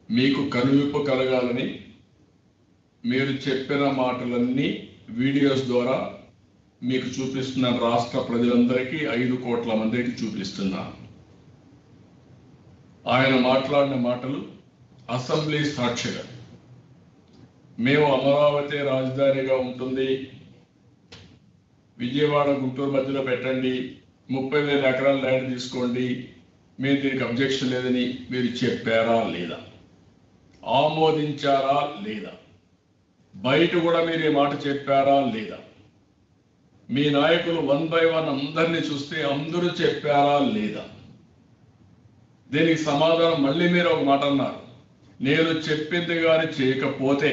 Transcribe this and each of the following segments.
మీకు కనువిప్పు కలగాలని మీరు చెప్పిన మాటలన్నీ వీడియోస్ ద్వారా మీకు చూపిస్తున్న రాష్ట్ర ప్రజలందరికీ ఐదు కోట్ల మందికి చూపిస్తున్నాను ఆయన మాట్లాడిన మాటలు అసెంబ్లీ సాక్షిగా మేము అమరావతి రాజధానిగా ఉంటుంది విజయవాడ గుంటూరు మధ్యలో పెట్టండి ముప్పై వేల ఎకరాల ల్యాండ్ తీసుకోండి మేము దీనికి అబ్జెక్షన్ లేదని మీరు చెప్పారా లేదా ఆమోదించారా లేదా బయట కూడా మీరు ఈ మాట చెప్పారా లేదా మీ నాయకులు వన్ బై వన్ అందరినీ చూస్తే అందరూ చెప్పారా లేదా దీనికి సమాధానం మళ్ళీ మీరు ఒక మాట అన్నారు నేను చెప్పింది కానీ చేయకపోతే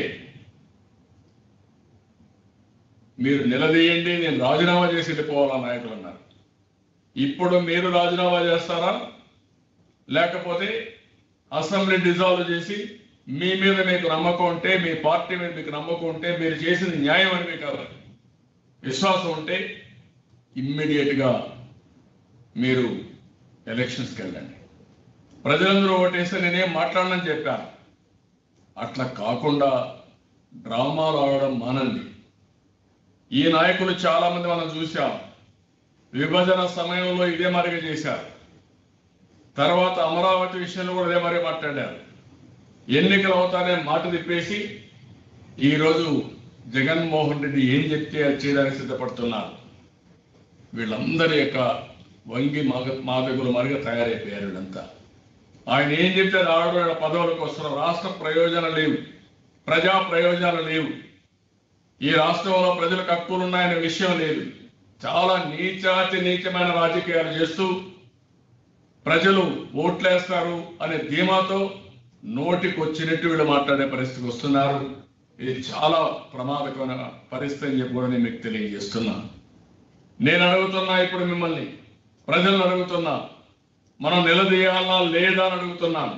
మీరు నిలదీయండి నేను రాజీనామా చేసి వెళ్ళిపోవాలా నాయకులు అన్నారు ఇప్పుడు మీరు రాజీనామా చేస్తారా లేకపోతే అసెంబ్లీ డిజాల్వ్ చేసి మీ మీద మీకు నమ్మకం ఉంటే మీ పార్టీ మీద మీకు నమ్మకం ఉంటే మీరు చేసింది న్యాయం అని మీకు విశ్వాసం ఉంటే ఇమ్మీడియట్ గా మీరు ఎలక్షన్స్కి వెళ్ళండి ప్రజలందరూ ఓటేస్తే నేనేం మాట్లాడనని చెప్పాను అట్లా కాకుండా డ్రామాలు ఆడడం మానండి ఈ నాయకులు చాలా మంది మనం చూశాం విభజన సమయంలో ఇదే మరిగా చేశారు తర్వాత అమరావతి విషయంలో కూడా ఇదే మరి మాట్లాడారు ఎన్నికలు అవుతానే మాట తిప్పేసి ఈరోజు జగన్మోహన్ రెడ్డి ఏం చెప్తే అది చేయడానికి సిద్ధపడుతున్నారు వీళ్ళందరి యొక్క వంగి మాగ మాదగులు మరిగా తయారైపోయారు వీళ్ళంతా ఆయన ఏం చెప్తే రావడం పదవులకు వస్తున్న రాష్ట్ర ప్రయోజనాలు లేవు ప్రజా ప్రయోజనాలు లేవు ఈ రాష్ట్రంలో ప్రజలకు హక్కులు ఉన్నాయనే విషయం లేదు చాలా నీచాతి నీచమైన రాజకీయాలు చేస్తూ ప్రజలు ఓట్లేస్తారు అనే ధీమాతో నోటికి వచ్చినట్టు వీళ్ళు మాట్లాడే పరిస్థితికి వస్తున్నారు ఇది చాలా ప్రమాదకరమైన పరిస్థితి అని చెప్పి కూడా నేను మీకు తెలియజేస్తున్నా నేను అడుగుతున్నా ఇప్పుడు మిమ్మల్ని ప్రజలను అడుగుతున్నా మనం నిలదీయాలా లేదా అని అడుగుతున్నాను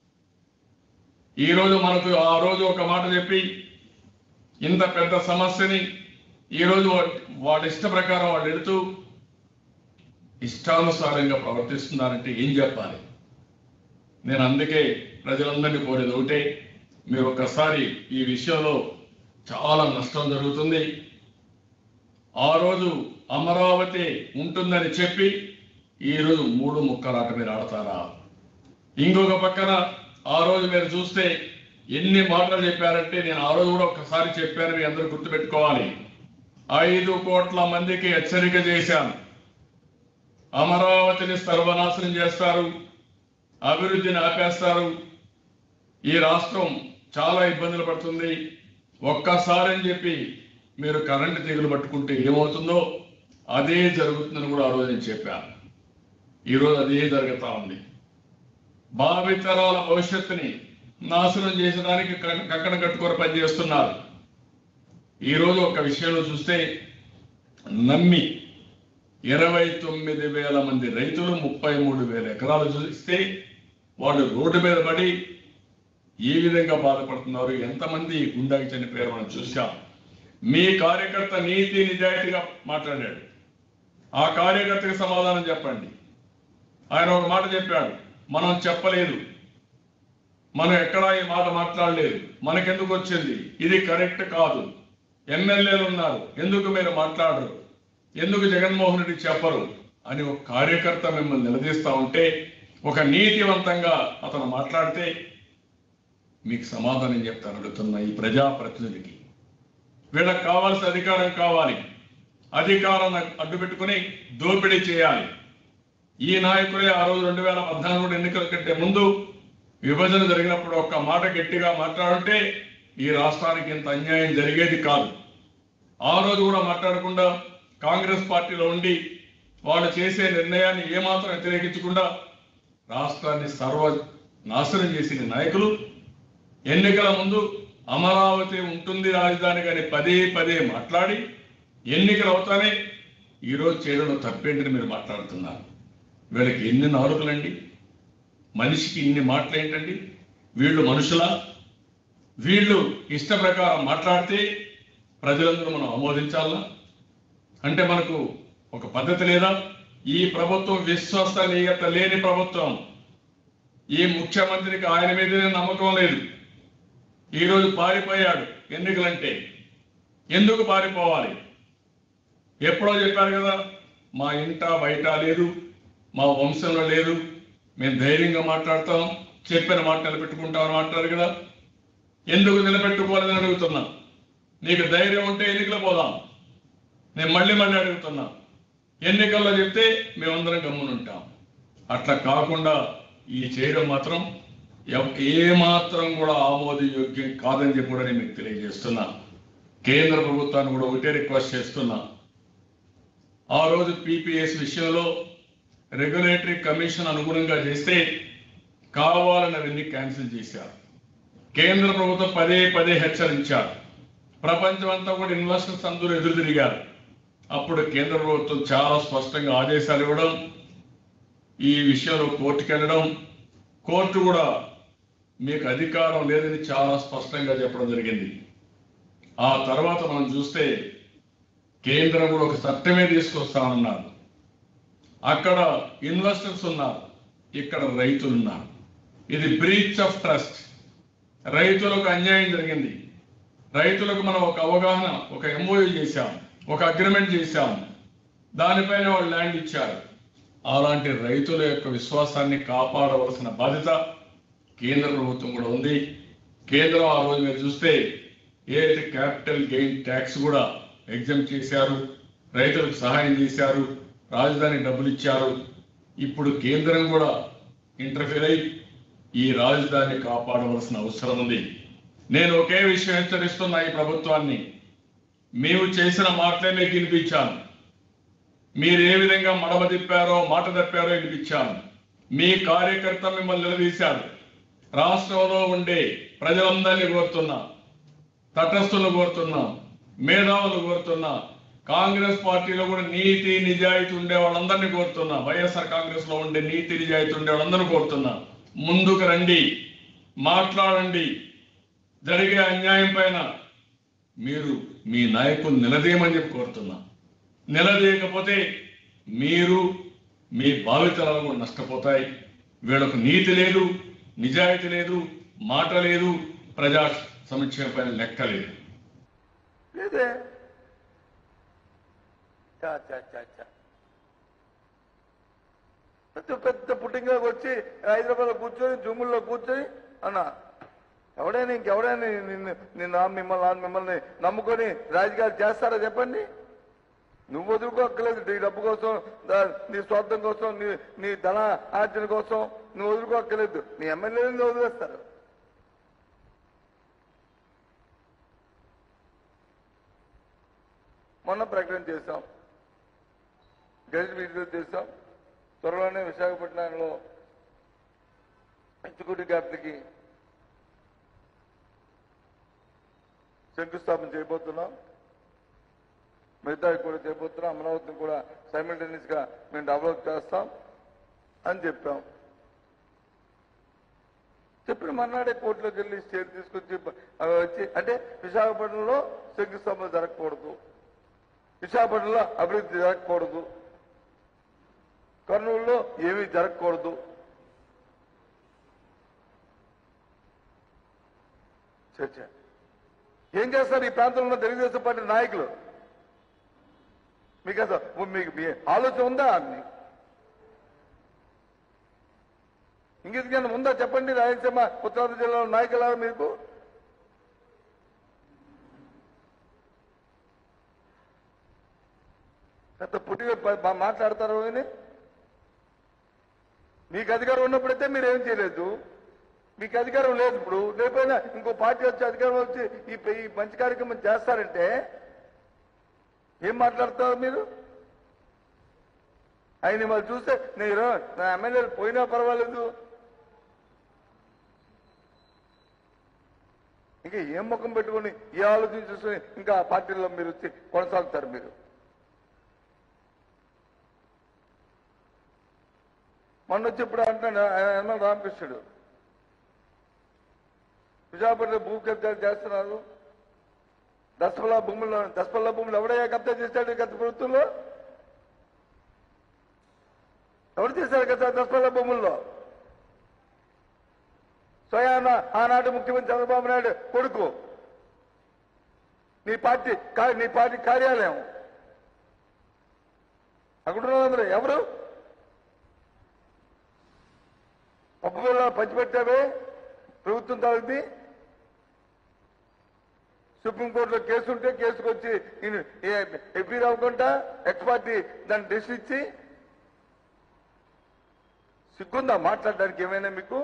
ఈ రోజు మనకు ఆ రోజు ఒక మాట చెప్పి ఇంత పెద్ద సమస్యని ఈరోజు వా- వాడి ఇష్ట ప్రకారం వాళ్ళు ఎడుతూ ఇష్టానుసారంగా ప్రవర్తిస్తున్నారంటే ఏం చెప్పాలి నేను అందుకే ప్రజలందరినీ కోరేది ఒకటే మీరు ఒక్కసారి ఈ విషయంలో చాలా నష్టం జరుగుతుంది ఆ రోజు అమరావతి ఉంటుందని చెప్పి ఈ రోజు మూడు ముక్కలాట మీరు ఆడతారా ఇంకొక పక్కన ఆ రోజు మీరు చూస్తే ఎన్ని మాటలు చెప్పారంటే నేను ఆ రోజు కూడా ఒకసారి చెప్పాను మీ అందరూ గుర్తుపెట్టుకోవాలి ఐదు కోట్ల మందికి హెచ్చరిక చేశాను అమరావతిని సర్వనాశనం చేస్తారు అభివృద్ధిని ఆపేస్తారు ఈ రాష్ట్రం చాలా ఇబ్బందులు పడుతుంది ఒక్కసారి అని చెప్పి మీరు కరెంటు తీగలు పట్టుకుంటే ఏమవుతుందో అదే జరుగుతుందని కూడా ఆ రోజు నేను చెప్పాను ఈరోజు అదే జరుగుతా ఉంది భావితరాల భవిష్యత్తుని నాశనం చేసడానికి క- కక్కన కట్టుకొని పనిచేస్తున్నారు ఈరోజు ఒక విషయంలో చూస్తే నమ్మి ఇరవై తొమ్మిది వేల మంది రైతులు ముప్పై మూడు వేల ఎకరాలు చూస్తే వాళ్ళు రోడ్డు మీద పడి ఏ విధంగా బాధపడుతున్నారు ఎంతమంది గుండాకి చనిపోయారు మనం చూసాం మీ కార్యకర్త నీతి నిజాయితీగా మాట్లాడాడు ఆ కార్యకర్తకి సమాధానం చెప్పండి ఆయన ఒక మాట చెప్పాడు మనం చెప్పలేదు మనం ఎక్కడా ఈ మాట మాట్లాడలేదు మనకెందుకు వచ్చింది ఇది కరెక్ట్ కాదు ఎమ్మెల్యేలు ఉన్నారు ఎందుకు మీరు మాట్లాడరు ఎందుకు జగన్మోహన్ రెడ్డి చెప్పరు అని ఒక కార్యకర్త మిమ్మల్ని నిలదీస్తా ఉంటే ఒక నీతివంతంగా అతను మాట్లాడితే మీకు సమాధానం చెప్తాను అడుగుతున్న ఈ ప్రజాప్రతినిధికి వీళ్ళకి కావాల్సిన అధికారం కావాలి అధికారాన్ని అడ్డు పెట్టుకుని దోపిడీ చేయాలి ఈ నాయకులే ఆ రోజు రెండు వేల పద్నాలుగు ఎన్నికల కంటే ముందు విభజన జరిగినప్పుడు ఒక్క మాట గట్టిగా మాట్లాడుంటే ఈ రాష్ట్రానికి ఇంత అన్యాయం జరిగేది కాదు ఆ రోజు కూడా మాట్లాడకుండా కాంగ్రెస్ పార్టీలో ఉండి వాళ్ళు చేసే నిర్ణయాన్ని ఏమాత్రం వ్యతిరేకించకుండా రాష్ట్రాన్ని సర్వ నాశనం చేసిన నాయకులు ఎన్నికల ముందు అమరావతి ఉంటుంది రాజధాని కానీ పదే పదే మాట్లాడి ఎన్నికలు అవుతానే ఈరోజు చేయడంలో తప్పేంటని మీరు మాట్లాడుతున్నారు వీళ్ళకి ఎన్ని నాలుకలండి మనిషికి ఇన్ని మాటలు ఏంటండి వీళ్ళు మనుషులా వీళ్ళు ఇష్ట ప్రకారం మాట్లాడితే ప్రజలందరూ మనం ఆమోదించాలా అంటే మనకు ఒక పద్ధతి లేదా ఈ ప్రభుత్వం విశ్వసనీయత లేని ప్రభుత్వం ఈ ముఖ్యమంత్రికి ఆయన మీదనే నమ్మకం లేదు ఈరోజు పారిపోయాడు ఎన్నికలంటే ఎందుకు పారిపోవాలి ఎప్పుడో చెప్పారు కదా మా ఇంట బయట లేదు మా వంశంలో లేదు మేము ధైర్యంగా మాట్లాడతాం చెప్పిన మాట నిలబెట్టుకుంటామని మాట్లాడారు కదా ఎందుకు నిలబెట్టుకోవాలని అడుగుతున్నా నీకు ధైర్యం ఉంటే ఎన్నికలు పోదాం నేను మళ్ళీ మళ్ళీ అడుగుతున్నా ఎన్నికల్లో చెప్తే మేమందరం గమ్మునుంటాం అట్లా కాకుండా ఈ చేయడం మాత్రం ఎవ- ఏ మాత్రం కూడా ఆమోదయోగ్యం కాదని చెప్పి కూడా నేను మీకు తెలియజేస్తున్నా కేంద్ర ప్రభుత్వాన్ని కూడా ఒకటే రిక్వెస్ట్ చేస్తున్నా ఆ రోజు పీపీఎస్ విషయంలో రెగ్యులేటరీ కమిషన్ అనుగుణంగా చేస్తే కావాలని అవన్నీ క్యాన్సిల్ చేశారు కేంద్ర ప్రభుత్వం పదే పదే హెచ్చరించారు ప్రపంచం అంతా కూడా ఇన్వెస్టర్స్ అందరూ ఎదురు తిరిగారు అప్పుడు కేంద్ర ప్రభుత్వం చాలా స్పష్టంగా ఆదేశాలు ఇవ్వడం ఈ విషయంలో కోర్టుకు వెళ్ళడం కోర్టు కూడా మీకు అధికారం లేదని చాలా స్పష్టంగా చెప్పడం జరిగింది ఆ తర్వాత మనం చూస్తే కేంద్రం కూడా ఒక చట్టమే తీసుకొస్తామన్నారు అక్కడ ఇన్వెస్టర్స్ ఉన్నారు ఇక్కడ రైతులు ఉన్నారు ఇది బ్రీచ్ ఆఫ్ ట్రస్ట్ రైతులకు అన్యాయం జరిగింది రైతులకు మనం ఒక అవగాహన ఒక ఎంఓయూ చేశాం ఒక అగ్రిమెంట్ చేశాం దానిపైన వాళ్ళు ల్యాండ్ ఇచ్చారు అలాంటి రైతుల యొక్క విశ్వాసాన్ని కాపాడవలసిన బాధ్యత కేంద్ర ప్రభుత్వం కూడా ఉంది కేంద్రం ఆ రోజు మీరు చూస్తే ఏదైతే క్యాపిటల్ గెయిన్ ట్యాక్స్ కూడా ఎగ్జామ్ చేశారు రైతులకు సహాయం చేశారు రాజధాని డబ్బులు ఇచ్చారు ఇప్పుడు కేంద్రం కూడా ఇంటర్ఫీర్ అయి ఈ రాజధాని కాపాడవలసిన అవసరం ఉంది నేను ఒకే విషయం హెచ్చరిస్తున్నా ఈ ప్రభుత్వాన్ని మేము చేసిన మాటలే మీకు వినిపించాను మీరు ఏ విధంగా మడమ తిప్పారో మాట తప్పారో వినిపించాను మీ కార్యకర్త మిమ్మల్ని నిలదీశారు రాష్ట్రంలో ఉండే ప్రజలందరినీ కోరుతున్నా తటస్థులు కోరుతున్నా మేధావులు కోరుతున్నా కాంగ్రెస్ పార్టీలో కూడా నీతి నిజాయితీ ఉండే వాళ్ళందరినీ కోరుతున్నా వైఎస్ఆర్ కాంగ్రెస్ లో ఉండే నీతి నిజాయితీ ఉండే వాళ్ళందరినీ కోరుతున్నా ముందుకు రండి మాట్లాడండి జరిగే అన్యాయం పైన మీరు మీ నాయకులు నిలదీయమని చెప్పి కోరుతున్నా నిలదీయకపోతే మీరు మీ భావితరాలు కూడా నష్టపోతాయి వీళ్ళకు నీతి లేదు నిజాయితీ లేదు మాట లేదు ప్రజా సంక్షేమ పైన లెక్క లేదు లేదే చా చా చా చా పెద్ద పెద్ద పుట్టింగ్లోకి వచ్చి హైదరాబాద్లో కూర్చొని జూముల్లో కూర్చొని అన్న ఎవడైనా ఇంకెవడైనా నిన్ను నిన్ను ఆ మిమ్మల్ని ఆ మిమ్మల్ని నమ్ముకొని రాజకీయాలు చేస్తారా చెప్పండి నువ్వు వదులుకోక్కర్లేదు నీ డబ్బు కోసం దా- నీ స్వార్థం కోసం నీ నీ ధన ఆర్జన కోసం నువ్వు వదులుకోక్కర్లేదు నీ ఎమ్మెల్యేలను వదిలేస్తారు మొన్న ప్రకటన చేశాం గెలిచి విడుదల చేశాం త్వరలోనే విశాఖపట్నంలో ఎగ్జిక్యూటివ్ క్యాపిటల్కి శంకుస్థాపన చేయబోతున్నాం మిగతా కూడా చేయబోతున్నాం అమరావతిని కూడా సైమిల్టేనియస్ గా మేము డెవలప్ చేస్తాం అని చెప్పాం చెప్పిన మర్నాడే కోర్టులోకి వెళ్ళి స్టేట్ తీసుకొచ్చి అవి వచ్చి అంటే విశాఖపట్నంలో శంకుస్థాపన జరగకూడదు విశాఖపట్నంలో అభివృద్ధి జరగకూడదు కర్నూలులో ఏమీ జరగకూడదు చర్చ ఏం చేస్తారు ఈ ప్రాంతంలో ఉన్న తెలుగుదేశం పార్టీ నాయకులు మీకు అసలు మీకు మీ ఆలోచన ఉందా అని ఇంకెందుకైనా ఉందా చెప్పండి రాయలసీమ ఉత్తరాంధ్ర జిల్లాలో నాయకులారా మీకు పెద్ద పుట్టిగా ప- బా- మాట్లాడతారు అని మీకు అధికారం ఉన్నప్పుడైతే మీరు ఏం చేయలేదు మీకు అధికారం లేదు ఇప్పుడు రేపైనా ఇంకో పార్టీ వచ్చి అధికారం వచ్చి ఈ ప- ఈ మంచి కార్యక్రమం చేస్తారంటే ఏం మాట్లాడతారు మీరు ఆయన వాళ్ళు చూస్తే నేను నా ఎమ్మెల్యేలు పోయినా పర్వాలేదు ఇంకా ఏం ముఖం పెట్టుకొని ఏ ఆలోచన చూసుకొని ఇంకా ఆ పార్టీలో మీరు వచ్చి కొనసాగుతారు మీరు మొన్న వచ్చి ఇప్పుడు అంటాడు ఎమ్మెల్యే రామకృష్ణుడు విశాఖపట్నం భూ కబ్జాలు చేస్తున్నారు దసపల్లా భూముల్లో దసపల్లా భూములు ఎవడయ్యా కబ్జా చేశాడు గత ప్రభుత్వంలో ఎవరు చేశారు కదా దసపల్లా భూముల్లో స్వయాన ఆనాటి ముఖ్యమంత్రి చంద్రబాబు నాయుడు కొడుకు నీ పార్టీ కా- నీ పార్టీ కార్యాలయం అక్కడ ఉన్న వాళ్ళందరూ ఎవరు పప్పు బిళ్ళ పంచిపెట్టావే ప్రభుత్వం తాగుద్ది సుప్రీంకోర్టులో కేసు ఉంటే కేసుకు వచ్చి ఎఫ్ఐఆర్ అవ్వకుండా ఎక్స్ పార్టీ దాన్ని డెసిషన్ ఇచ్చి సిగ్గుందా మాట్లాడడానికి ఏమైనా మీకు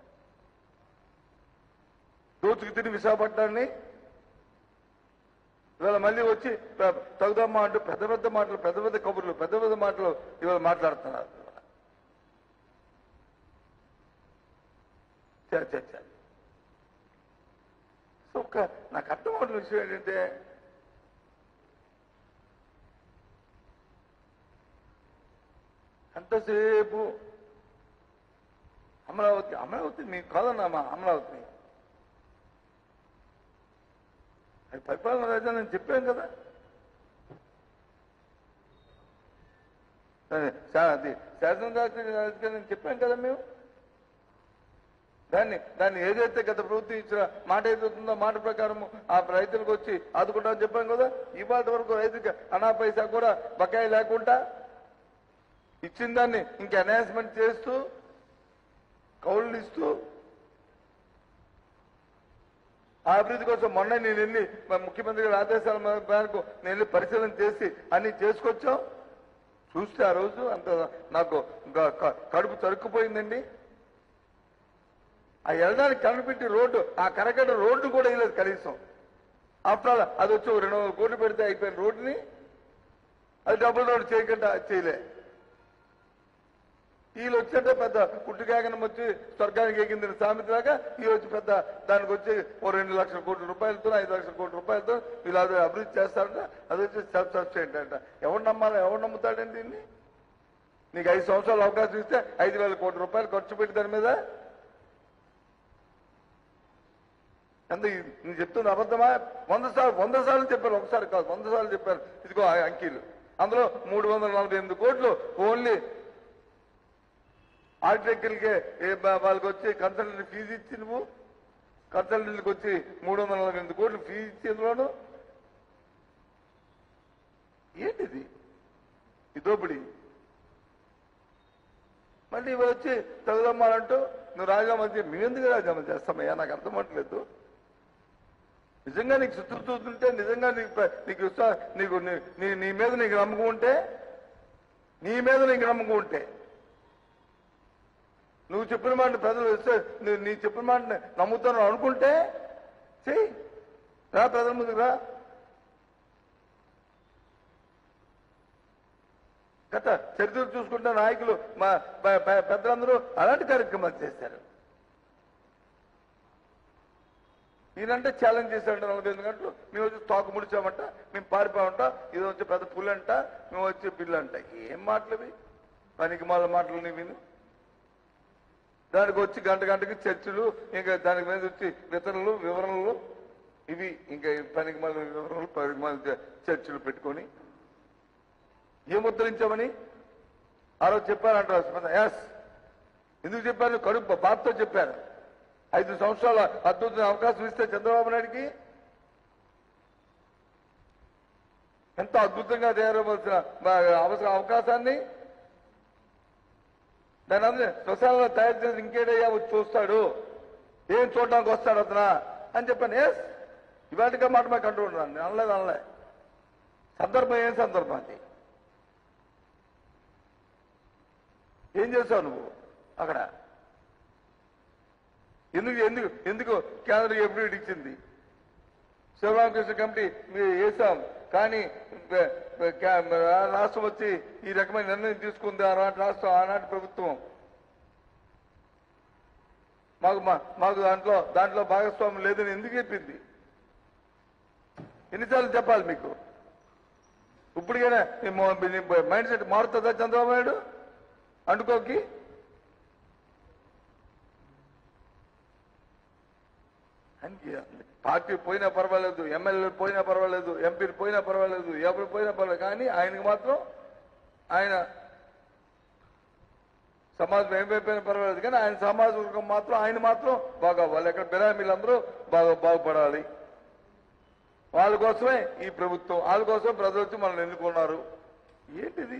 దోచుకు తిని విశాఖపట్నాన్ని ఇవాళ మళ్ళీ వచ్చి ప- తగుదమ్మా అంటూ పెద్ద పెద్ద మాటలు పెద్ద పెద్ద కబుర్లు పెద్ద పెద్ద మాటలు ఇవాళ మాట్లాడుతున్నారు చ, చ, చ. సో ఒక నాకు అర్థం అవుతున్న విషయం ఏంటంటే అంతసేపు అమరావతి అమరావతి మీకు కాదన్నా మా అమరావతి అది పరిపాలన రాజా నేను చెప్పాను కదా అదే, శా- అది శాసనరాజు నేను చెప్పాను కదా మేము దాన్ని దాన్ని ఏదైతే గత ప్రభుత్వం ఇచ్చిన మాట ఏదైతుందో మాట ప్రకారం ఆ రైతులకు వచ్చి ఆదుకుంటామని చెప్పాం కదా ఇవాళ వరకు రైతుకి అనా పైసా కూడా బకాయి లేకుండా ఇచ్చిన దాన్ని ఇంకా అనౌన్స్మెంట్ చేస్తూ కౌళ్ళు ఇస్తూ ఆ అభివృద్ధి కోసం మొన్న నేను వెళ్ళి మా ముఖ్యమంత్రి గారి ఆదేశాల మేరకు నేను వెళ్ళి పరిశీలన చేసి అన్ని చేసుకొచ్చాం చూస్తే ఆ రోజు అంత నాకు గ- క- కడుపు తరుక్కుపోయిందండి ఆ వెళ్ళడానికి కనిపెట్టి రోడ్డు ఆ కరకట రోడ్డు కూడా వేయలేదు కనీసం ఆఫ్టర్ ఆల్ అది వచ్చి ఓ రెండు వందల కోట్లు పెడితే అయిపోయిన రోడ్డుని అది డబుల్ రోడ్ చేయకుండా చేయలే వీళ్ళు వచ్చేటే పెద్ద పుట్టుకాగనం వచ్చి స్వర్గానికి ఎగింది సామెతలాగా ఈ వచ్చి పెద్ద దానికి వచ్చి ఓ రెండు లక్షల కోట్ల రూపాయలతో ఐదు లక్షల కోట్ల రూపాయలతో వీళ్ళు అది అభివృద్ధి చేస్తారంట అది వచ్చి సెల్ఫ్ సబ్స్టెంట్ అంట ఎవరు నమ్మాలి ఎవరు నమ్ముతాడండి దీన్ని నీకు ఐదు సంవత్సరాలు అవకాశం ఇస్తే ఐదు వేల కోట్ల రూపాయలు ఖర్చు పెట్టి దాని మీద ఎంత ఇది- నేను చెప్తున్న అబద్ధమా వంద సార్లు వంద సార్లు చెప్పారు ఒకసారి కాదు వంద సార్లు చెప్పారు ఇదిగో ఆ అంకీలు అందులో మూడు వందల నలభై ఎనిమిది కోట్లు ఓన్లీ ఆర్టికల్కే వాళ్ళకి వచ్చి కన్సల్టెంట్ ఫీజు ఇచ్చి నువ్వు కన్సల్టెంట్కి వచ్చి మూడు వందల నలభై ఎనిమిది కోట్లు ఫీజు ఇచ్చి ఇందులోను ఏంటిది ఈ దోపిడీ మళ్ళీ ఇవి వచ్చి తగుదమ్మాలంటూ నువ్వు రాజీనామా చేసి మేమెందుకు రాజీనామా చేస్తామయ్యా నాకు అర్థం అవ్వట్లేదు నిజంగా నీకు శుద్ధి చూస్తుంటే నిజంగా నీకు ప్ర- నీకు విశ్వా- నీకు నీ- నీ నీ మీద నీకు నమ్మకం ఉంటే నీ మీద నీకు నమ్మకం ఉంటే నువ్వు చెప్పిన మాట ప్రజలు ఇస్తే నీ- నీ చెప్పిన మాట నమ్ముతాను అనుకుంటే చెయ్యి రా ప్రజల ముందుకు రా గత చరిత్ర చూసుకుంటే నాయకులు మా ప- ప- పెద్దలందరూ అలాంటి కార్యక్రమాలు చేశారు ఈయనంటే ఛాలెంజ్ చేశాడంట నలభై ఎనిమిది గంటలు మేము వచ్చి తోక ముడిచామంట మేము పారిపోమంట ఇది వచ్చి పెద్ద పుల్ అంట మేము వచ్చి పిల్లు అంట ఏం మాటలు ఇవి పనికి మాల మాటలు నీ విను దానికి వచ్చి గంట గంటకి చర్చలు ఇంకా దానికి మీద వచ్చి వితరణలు వివరణలు ఇవి ఇంకా పనికి మాల వివరణలు పనికి మాల చర్చలు పెట్టుకొని ఏం ఉద్ధరించామని ఆ రోజు చెప్పారంట ఎస్ ఎందుకు చెప్పాను కడుపు బాధతో చెప్పాను ఐదు సంవత్సరాల అద్భుత అవకాశం ఇస్తే చంద్రబాబు నాయుడికి ఎంత అద్భుతంగా తయారవలసిన అవసరం అవకాశాన్ని దాని అందరూ శ్మశానంలో తయారు చేసి ఇంకేడయ్యా వచ్చి చూస్తాడు ఏం చూడడానికి వస్తాడు అతనా అని చెప్పాను ఎస్ ఇవాటిగా మాట మాకు అంటూ ఉన్నాను నేను అనలేదు అనలే సందర్భం ఏం సందర్భం అది ఏం చేసావు నువ్వు అక్కడ ఎందుకు ఎందుకు ఎందుకు కేంద్రం ఎప్పుడు ఇచ్చింది శివరామకృష్ణ కమిటీ మీరు వేసాం కానీ బ- బ- కా- రా- రాష్ట్రం వచ్చి ఈ రకమైన నిర్ణయం తీసుకుంది ఆనాటి రాష్ట్రం ఆనాటి ప్రభుత్వం మాకు మా- మాకు దాంట్లో దాంట్లో భాగస్వామ్యం లేదని ఎందుకు చెప్పింది ఎన్నిసార్లు చెప్పాలి మీకు ఇప్పటికైనా మీ మొ- మీ మైండ్ సెట్ మారుతుందా చంద్రబాబు నాయుడు అండుకోకి అంతే. పార్టీ పోయినా పర్వాలేదు ఎమ్మెల్యేలు పోయినా పర్వాలేదు ఎంపీలు పోయినా పర్వాలేదు ఎవరు పోయినా పర్వాలేదు కానీ ఆయనకి మాత్రం ఆయన సమాజం ఏమైపోయినా పర్వాలేదు కానీ ఆయన సమాజ వర్గం మాత్రం ఆయన మాత్రం బాగా వాళ్ళు ఎక్కడ బిరామీలందరూ బాగా బాగుపడాలి వాళ్ళ కోసమే ఈ ప్రభుత్వం వాళ్ళ కోసమే ప్రజలు వచ్చి మనల్ని ఎన్నుకున్నారు ఏంటిది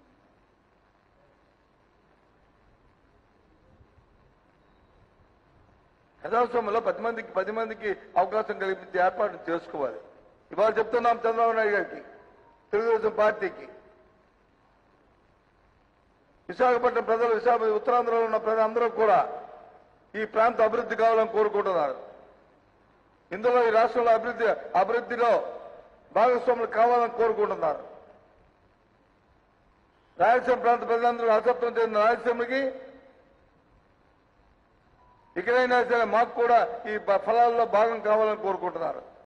ప్రజాస్వామ్యంలో పది మందికి పది మందికి అవకాశం కల్పించే ఏర్పాటు చేసుకోవాలి ఇవాళ చెప్తున్నాం చంద్రబాబు నాయుడు గారికి తెలుగుదేశం పార్టీకి విశాఖపట్నం ప్రజలు విశాఖ ఉత్తరాంధ్రలో ఉన్న ప్రజలందరూ కూడా ఈ ప్రాంత అభివృద్ధి కావాలని కోరుకుంటున్నారు ఇందులో ఈ రాష్ట్రంలో అభివృద్ధి అభివృద్ధిలో భాగస్వాములు కావాలని కోరుకుంటున్నారు రాయలసీమ ప్రాంత ప్రజలందరూ అసత్వం చెందిన రాయలసీమకి ఇక్కడైనా సరే మాకు కూడా ఈ బ- ఫలాల్లో భాగం కావాలని కోరుకుంటున్నారు